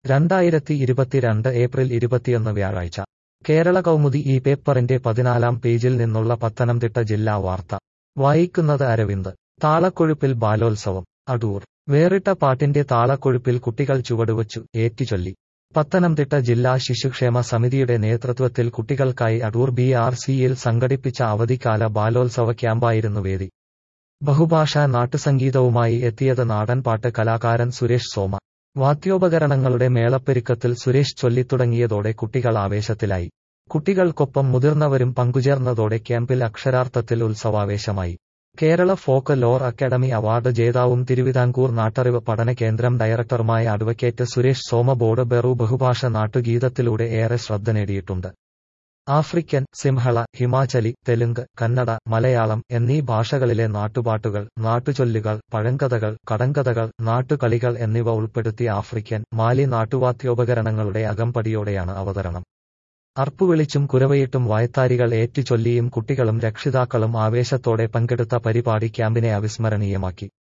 രണ്ടായിരത്തി ഇരുപത്തിരണ്ട് ഏപ്രിൽ ഇരുപത്തിയൊന്ന് വ്യാഴാഴ്ച കേരള കൗമുദി ഈ പേപ്പറിന്റെ പതിനാലാം പേജിൽ നിന്നുള്ള പത്തനംതിട്ട ജില്ലാ വാർത്ത വായിക്കുന്നത് അരവിന്ദ് താളക്കൊഴുപ്പിൽ ബാലോത്സവം അടൂർ വേറിട്ട പാട്ടിന്റെ താളക്കൊഴുപ്പിൽ കുട്ടികൾ ചുവടുവച്ചു ഏറ്റുചൊല്ലി പത്തനംതിട്ട ജില്ലാ ശിശുക്ഷേമ സമിതിയുടെ നേതൃത്വത്തിൽ കുട്ടികൾക്കായി അടൂർ ബി ആർ സിയിൽ സംഘടിപ്പിച്ച അവധിക്കാല ബാലോത്സവ ക്യാമ്പായിരുന്നു വേദി ബഹുഭാഷാ നാട്ടുസംഗീതവുമായി എത്തിയത് നാടൻപാട്ട് കലാകാരൻ സുരേഷ് സോമ വാദ്യോപകരണങ്ങളുടെ മേളപ്പെരുക്കത്തിൽ സുരേഷ് ചൊല്ലിത്തുടങ്ങിയതോടെ കുട്ടികൾ ആവേശത്തിലായി കുട്ടികൾക്കൊപ്പം മുതിർന്നവരും പങ്കുചേർന്നതോടെ ക്യാമ്പിൽ അക്ഷരാർത്ഥത്തിൽ ഉത്സവാവേശമായി Kerala folklore academy award ജേതാവും തിരുവിതാംകൂർ നാട്ടറിവ് പഠന കേന്ദ്രം ഡയറക്ടറുമായ അഡ്വക്കേറ്റ് സുരേഷ് സോമ ബോർഡ് ബെറു ബഹുഭാഷ നാട്ടുഗീതത്തിലൂടെ ഏറെ ശ്രദ്ധ നേടിയിട്ടുണ്ട് ആഫ്രിക്കൻ സിംഹള ഹിമാചലി തെലുങ്ക് കന്നഡ മലയാളം എന്നീ ഭാഷകളിലെ നാട്ടുപാട്ടുകൾ നാട്ടുചൊല്ലുകൾ പഴങ്കഥകൾ കടങ്കഥകൾ നാട്ടുകളികൾ എന്നിവ ഉൾപ്പെടുത്തി ആഫ്രിക്കൻ മാലി നാട്ടുവാദ്യോപകരണങ്ങളുടെ അകമ്പടിയോടെയാണ് അവതരണം അർപ്പുവിളിച്ചും കുരവയിട്ടും വായത്താരികൾ ഏറ്റുചൊല്ലിയും കുട്ടികളും രക്ഷിതാക്കളും ആവേശത്തോടെ പങ്കെടുത്ത പരിപാടി ക്യാമ്പിനെ അവിസ്മരണീയമാക്കി